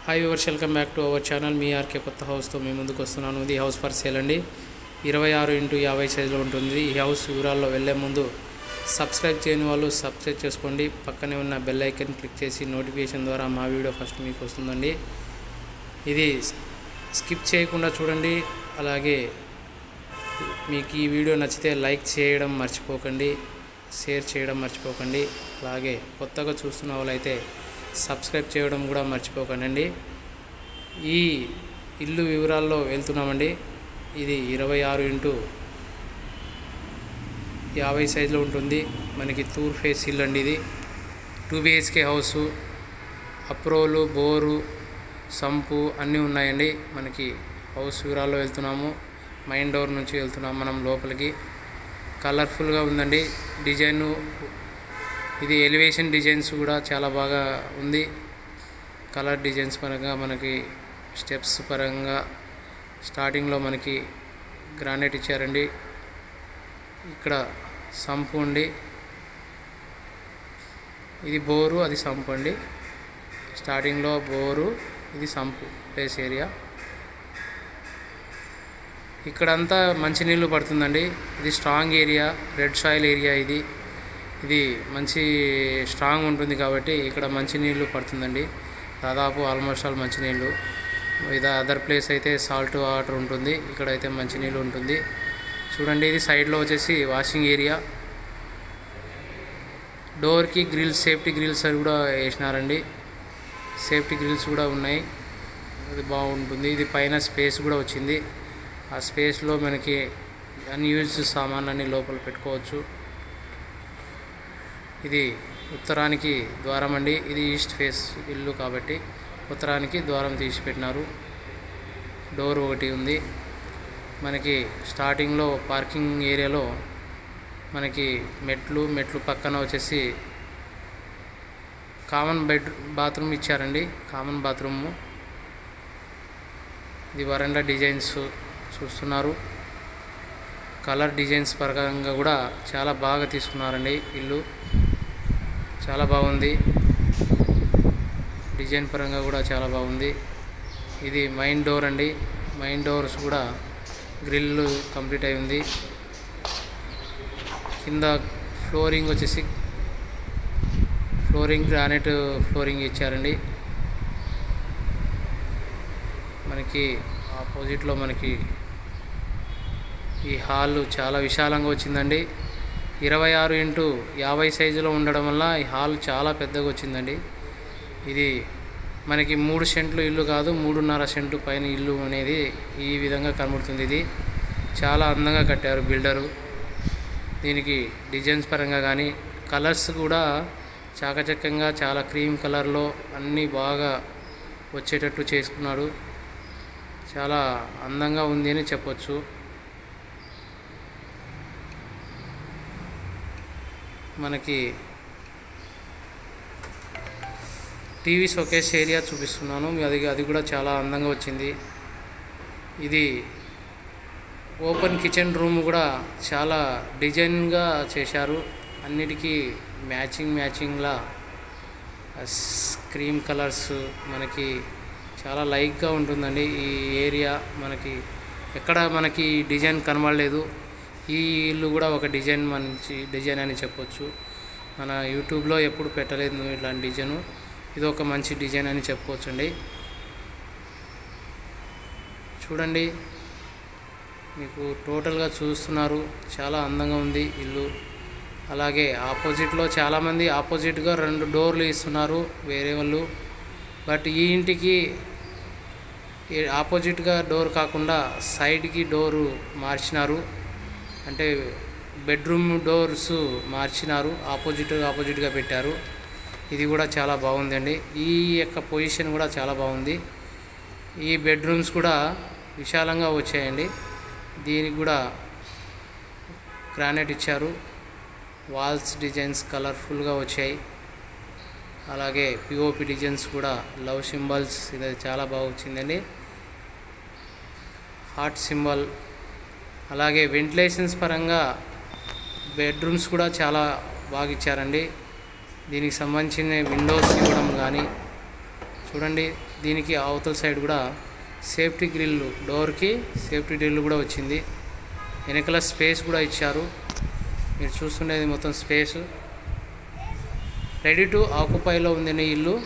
hi viewers welcome back to our channel మీ RK కొత్త హౌస్తో మీ ముందుకు వస్తున్నాను ఇది హౌస్ ఫర్ సేల్ అండి ఇరవై ఆరు ఇంటూ యాభై సైజులో ఉంటుంది ఈ హౌస్ వివరాల్లో వెళ్ళే ముందు సబ్స్క్రైబ్ చేయని వాళ్ళు సబ్స్క్రైబ్ చేసుకోండి పక్కనే ఉన్న బెల్ ఐకన్ క్లిక్ చేసి నోటిఫికేషన్ ద్వారా మా వీడియో ఫస్ట్ మీకు వస్తుందండి ఇది స్కిప్ చేయకుండా చూడండి అలాగే మీకు ఈ వీడియో నచ్చితే లైక్ చేయడం మర్చిపోకండి షేర్ చేయడం మర్చిపోకండి అలాగే కొత్తగా చూస్తున్న వాళ్ళైతే సబ్స్క్రైబ్ చేయడం కూడా మర్చిపోకండి ఈ ఇల్లు వివరాల్లో వెళ్తున్నామండి ఇది ఇరవై ఆరు ఇంటూ యాభై సైజులో ఉంటుంది మనకి తూర్ ఫేస్ ఇల్లు అండి ఇది టూ బిహెచ్కే హౌసు అప్రోలు బోరు సంపు అన్నీ ఉన్నాయండి మనకి హౌస్ వివరాల్లో వెళ్తున్నాము మైన్ డోర్ నుంచి వెళ్తున్నాం మనం లోపలికి కలర్ఫుల్గా ఉందండి డిజైన్ ఇది ఎలివేషన్ డిజైన్స్ కూడా చాలా బాగా ఉంది కలర్ డిజైన్స్ పరంగా మనకి స్టెప్స్ పరంగా స్టార్టింగ్లో మనకి గ్రానైట్ ఇచ్చారండి ఇక్కడ సంపు అండి ఇది బోరు అది సంపు అండి స్టార్టింగ్లో బోరు ఇది సంపు ప్లేస్ ఏరియా ఇక్కడంతా మంచినీళ్ళు పడుతుందండి ఇది strong area red soil area ఇది ఇది మంచి స్ట్రాంగ్ ఉంటుంది కాబట్టి ఇక్కడ మంచినీళ్ళు పడుతుందండి దాదాపు ఆల్మోస్ట్ ఆల్ మంచినీళ్ళు ఇది అదర్ ప్లేస్ అయితే సాల్ట్ వాటర్ ఉంటుంది ఇక్కడైతే మంచినీళ్ళు ఉంటుంది చూడండి ఇది సైడ్లో వచ్చేసి వాషింగ్ ఏరియా డోర్కి గ్రిల్స్ సేఫ్టీ గ్రిల్స్ అవి కూడా వేసినారండి సేఫ్టీ గ్రిల్స్ కూడా ఉన్నాయి ఇది బాగుంటుంది ఇది పైన స్పేస్ కూడా వచ్చింది ఆ స్పేస్లో మనకి అన్యూజ్డ్ సామాన్లన్నీ లోపల పెట్టుకోవచ్చు ఇది ఉత్తరానికి ద్వారం అండి ఇది ఈస్ట్ ఫేస్ ఇల్లు కాబట్టి ఉత్తరానికి ద్వారం తీసి పెట్టినారు డోర్ ఒకటి ఉంది మనకి స్టార్టింగ్లో పార్కింగ్ ఏరియాలో మనకి మెట్లు మెట్లు పక్కన వచ్చేసి కామన్ బెడ్ బాత్రూమ్ ఇచ్చారండి కామన్ బాత్రూము ఇది వరండా డిజైన్స్ చూస్తున్నారు కలర్ డిజైన్స్ పరంగా కూడా చాలా బాగా తీసుకున్నారండి ఇల్లు చాలా బాగుంది డిజైన్ పరంగా కూడా చాలా బాగుంది ఇది మైన్ డోర్ అండి మైన్ డోర్స్ కూడా గ్రిల్ కంప్లీట్ అయి ఉంది కింద ఫ్లోరింగ్ వచ్చేసి ఫ్లోరింగ్ గ్రానైట్ ఫ్లోరింగ్ ఇచ్చారండి మనకి ఆపోజిట్లో మనకి ఈ హాల్ చాలా విశాలంగా వచ్చిందండి ఇరవై ఆరు ఇంటూ యాభై సైజులో ఉండడం వల్ల ఈ హాల్ చాలా పెద్దగా వచ్చిందండి ఇది మనకి మూడు సెంట్లు ఇల్లు కాదు మూడున్నర సెంటు పైన ఇల్లు అనేది ఈ విధంగా కనబడుతుంది ఇది చాలా అందంగా కట్టారు బిల్డరు దీనికి డిజైన్స్ పరంగా కానీ కలర్స్ కూడా చాకచక్యంగా చాలా క్రీమ్ కలర్లో అన్నీ బాగా వచ్చేటట్టు చేసుకున్నాడు చాలా అందంగా ఉంది అని చెప్పొచ్చు మనకి టీవీ షోకేస్ ఏరియా చూపిస్తున్నాను అది అది కూడా చాలా అందంగా వచ్చింది ఇది ఓపెన్ కిచెన్ రూమ్ కూడా చాలా డిజైన్గా చేశారు అన్నిటికీ మ్యాచింగ్ మ్యాచింగ్లా క్రీమ్ కలర్స్ మనకి చాలా లైక్గా ఉంటుందండి ఈ ఏరియా మనకి ఎక్కడ మనకి డిజైన్ కనబడలేదు ఈ ఇల్లు కూడా ఒక డిజైన్ మంచి డిజైన్ అని చెప్పొచ్చు మన యూట్యూబ్లో ఎప్పుడు పెట్టలేదు ఇట్లాంటి డిజైను ఇది ఒక మంచి డిజైన్ అని చెప్పుకోవచ్చు అండి చూడండి మీకు టోటల్గా చూస్తున్నారు చాలా అందంగా ఉంది ఇల్లు అలాగే ఆపోజిట్లో చాలామంది ఆపోజిట్గా రెండు డోర్లు ఇస్తున్నారు వేరే వాళ్ళు బట్ ఈ ఇంటికి ఆపోజిట్గా డోర్ కాకుండా సైడ్కి డోరు మార్చినారు అంటే బెడ్రూమ్ డోర్స్ మార్చినారు ఆపోజిట్ ఆపోజిట్గా పెట్టారు ఇది కూడా చాలా బాగుందండి ఈ యొక్క పొజిషన్ కూడా చాలా బాగుంది ఈ బెడ్రూమ్స్ కూడా విశాలంగా వచ్చాయండి దీనికి కూడా గ్రానైట్ ఇచ్చారు వాల్స్ డిజైన్స్ కలర్ఫుల్గా వచ్చాయి అలాగే పిఓపి డిజైన్స్ కూడా లవ్ సింబల్స్ ఇది చాలా బాగా వచ్చిందండి హార్ట్ సింబల్ అలాగే వెంటిలేషన్స్ పరంగా బెడ్రూమ్స్ కూడా చాలా బాగా ఇచ్చారండి దీనికి సంబంధించిన విండోస్ ఇవ్వడం కానీ చూడండి దీనికి అవతల సైడ్ కూడా సేఫ్టీ గ్రిల్ డోర్కి సేఫ్టీ గ్రిల్ కూడా వచ్చింది వెనకల స్పేస్ కూడా ఇచ్చారు మీరు చూస్తుండేది మొత్తం స్పేస్ రెడీ టు ఆక్యుపైలో ఉందండి ఈ ఇల్లు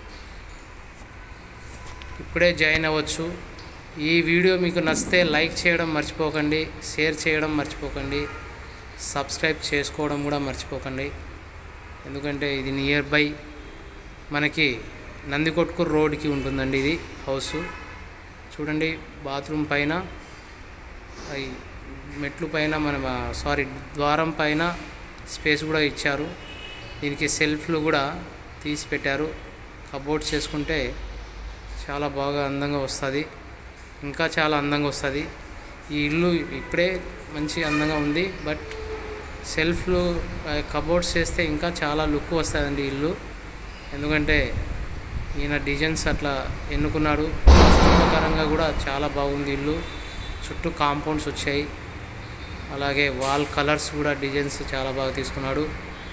ఇప్పుడే జాయిన్ అవ్వచ్చు ఈ వీడియో మీకు నచ్చితే లైక్ చేయడం మర్చిపోకండి షేర్ చేయడం మర్చిపోకండి సబ్స్క్రైబ్ చేసుకోవడం కూడా మర్చిపోకండి ఎందుకంటే ఇది నియర్ బై మనకి నందికొట్కూరు రోడ్కి ఉంటుందండి ఇది హౌస్ చూడండి బాత్రూమ్ పైన ఈ మెట్లు పైన మన సారీ ద్వారం పైన స్పేస్ కూడా ఇచ్చారు దీనికి సెల్ఫ్లు కూడా తీసి పెట్టారు కబోర్డ్ చేసుకుంటే చాలా బాగా అందంగా వస్తుంది ఇంకా చాలా అందంగా వస్తుంది ఈ ఇల్లు ఇప్పుడే మంచి అందంగా ఉంది బట్ సెల్ఫ్లు కబోర్డ్స్ చేస్తే ఇంకా చాలా లుక్ వస్తుందండి ఇల్లు ఎందుకంటే ఈయన డిజైన్స్ అట్లా ఎన్నుకున్నాడు వాస్తుపరంగా కూడా చాలా బాగుంది ఇల్లు చుట్టూ కాంపౌండ్స్ వచ్చాయి అలాగే వాల్ కలర్స్ కూడా డిజైన్స్ చాలా బాగా తీసుకున్నాడు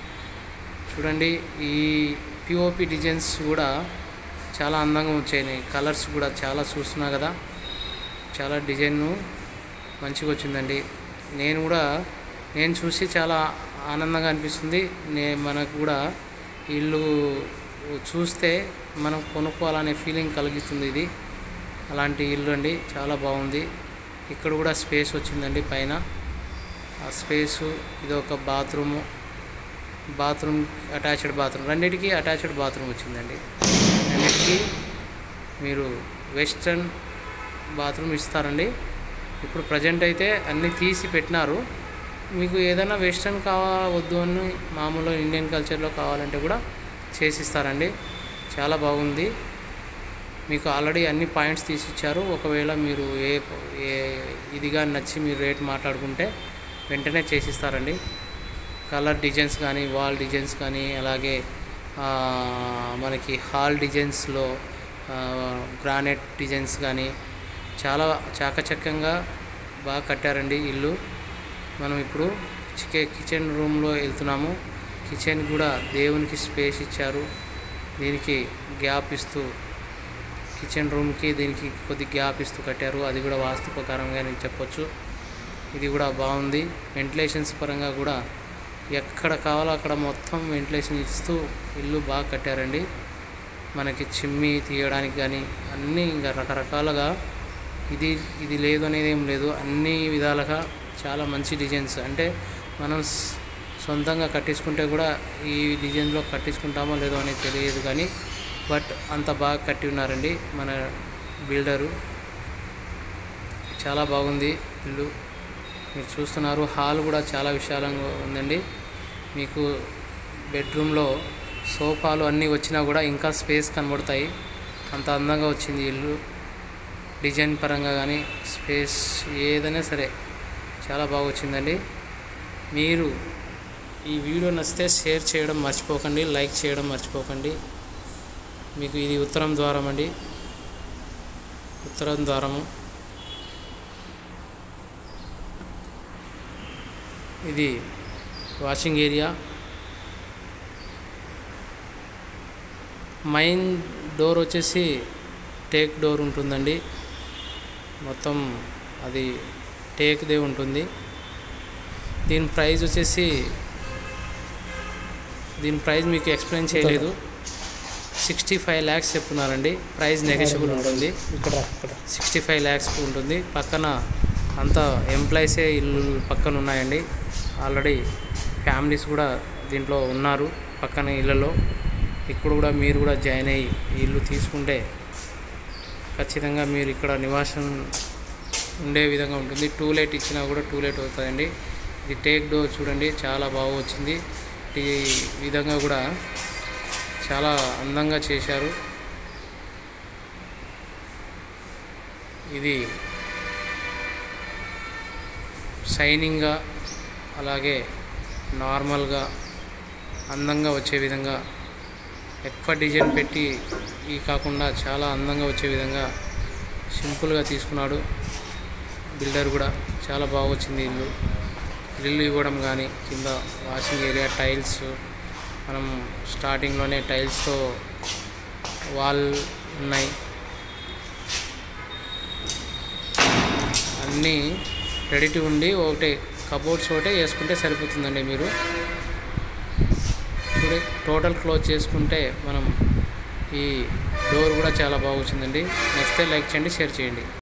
చూడండి ఈ పిఓపి డిజైన్స్ కూడా చాలా అందంగా వచ్చాయి కలర్స్ కూడా చాలా చూస్తున్నా కదా చాలా డిజైన్ మంచిగా వచ్చిందండి నేను కూడా నేను చూసి చాలా ఆనందంగా అనిపిస్తుంది నే మనకు కూడా ఇల్లు చూస్తే మనం కొనుక్కోవాలనే ఫీలింగ్ కలుగుతుంది ఇది అలాంటి ఇల్లు అండి చాలా బాగుంది ఇక్కడ కూడా స్పేస్ వచ్చిందండి పైన ఆ స్పేసు ఇది ఒక బాత్రూము బాత్రూమ్ అటాచ్డ్ బాత్రూమ్ రెండింటికి అటాచ్డ్ బాత్రూమ్ వచ్చిందండి రెండింటికి మీరు వెస్ట్రన్ బాత్రూమ్ ఇస్తారండి ఇప్పుడు ప్రజెంట్ అయితే అన్నీ తీసి పెట్టినారు మీకు ఏదైనా వెస్ట్రన్ కావా వద్దు అని మామూలు ఇండియన్ కల్చర్లో కావాలంటే కూడా చేసిస్తారండి చాలా బాగుంది మీకు ఆల్రెడీ అన్ని పాయింట్స్ తీసిచ్చారు ఒకవేళ మీరు ఏ ఏ ఇదిగా నచ్చి మీరు రేట్ మాట్లాడుకుంటే వెంటనే చేసిస్తారండి కలర్ డిజైన్స్ కానీ వాల్ డిజైన్స్ కానీ అలాగే ఆ, మనకి హాల్ డిజైన్స్లో గ్రానైట్ డిజైన్స్ కానీ చాలా చాకచక్యంగా బాగా కట్టారండి ఇల్లు మనం ఇప్పుడు చికె కిచెన్ రూమ్లో వెళ్తున్నాము కిచెన్ కూడా దేవునికి స్పేస్ ఇచ్చారు దీనికి గ్యాప్ ఇస్తూ కిచెన్ రూమ్కి దీనికి కొద్ది గ్యాప్ ఇస్తూ కట్టారు అది కూడా వాస్తు ప్రకారంగా నేను చెప్పొచ్చు ఇది కూడా బాగుంది వెంటిలేషన్స్ పరంగా కూడా ఎక్కడ కావాలో అక్కడ మొత్తం వెంటిలేషన్ ఇస్తూ ఇల్లు బాగా కట్టారండి మనకి చిమ్మి తీయడానికి కానీ అన్నీ ఇంకా రకరకాలుగా ఇది ఇది లేదు అనేది ఏం లేదు అన్ని విధాలుగా చాలా మంచి డిజైన్స్ అంటే మనం స్- సొంతంగా కట్టించుకుంటే కూడా ఈ డిజైన్లో కట్టించుకుంటామో లేదో అనేది తెలియదు కానీ బట్ అంత బాగా కట్టి ఉన్నారండి మన బిల్డరు చాలా బాగుంది ఇల్లు మీరు చూస్తున్నారు హాల్ కూడా చాలా విశాలంగా ఉందండి మీకు బెడ్రూమ్లో సోఫాలు అన్నీ వచ్చినా కూడా ఇంకా స్పేస్ కనబడతాయి అంత అందంగా వచ్చింది ఇల్లు డిజైన్ పరంగా కానీ స్పేస్ ఏదైనా సరే చాలా బాగా వచ్చిందండి మీరు ఈ వీడియో నచ్చితే షేర్ చేయడం మర్చిపోకండి లైక్ చేయడం మర్చిపోకండి మీకు ఇది ఉత్తరం ద్వారం అండి ఉత్తరం ద్వారము ఇది వాషింగ్ ఏరియా మైన్ డోర్ వచ్చేసి టేక్ డోర్ ఉంటుందండి మొత్తం అది టేక్దే ఉంటుంది దీని ప్రైస్ వచ్చేసి దీని ప్రైస్ మీకు ఎక్స్ప్లెయిన్ చేయలేదు సిక్స్టీ ఫైవ్ ల్యాక్స్ చెప్తున్నారండి ప్రైస్ నెగోషియబుల్ ఉంటుంది ఇక్కడ ఇక్కడ సిక్స్టీ ఫైవ్ ల్యాక్స్ ఉంటుంది పక్కన అంతా ఎంప్లాయీసే ఇల్లు పక్కన ఉన్నాయండి ఆల్రెడీ ఫ్యామిలీస్ కూడా దీంట్లో ఉన్నారు పక్కన ఇళ్ళలో ఇక్కడ కూడా మీరు కూడా జాయిన్ అయ్యి ఈ ఇల్లు తీసుకుంటే ఖచ్చితంగా మీరు ఇక్కడ నివాసం ఉండే విధంగా ఉంటుంది టూ లైట్ ఇచ్చినా కూడా టూ లైట్ అవుతుందండి ఇది టేక్ డోర్ చూడండి చాలా బాగా వచ్చింది ఈ విధంగా కూడా చాలా అందంగా చేశారు ఇది షైనింగ్గా అలాగే నార్మల్గా అందంగా వచ్చే విధంగా ఎక్కువ డిజైన్ పెట్టి ఈ కాకుండా చాలా అందంగా వచ్చే విధంగా సింపుల్గా తీసుకున్నాడు బిల్డర్ కూడా చాలా బాగా వచ్చింది ఇల్లు గ్రిల్ ఇవ్వడం కానీ కింద వాషింగ్ ఏరియా టైల్స్ మనం స్టార్టింగ్లోనే టైల్స్తో వాల్ ఉన్నాయి అన్నీ రెడీ టు ఉండి ఒకటే కబోర్డ్స్ ఒకటే వేసుకుంటే సరిపోతుందండి మీరు చూడే టోటల్ క్లోజ్ చేసుకుంటే మనం ఈ డోర్ కూడా చాలా బాగా వచ్చిందండి నచ్చితే లైక్ చేయండి షేర్ చేయండి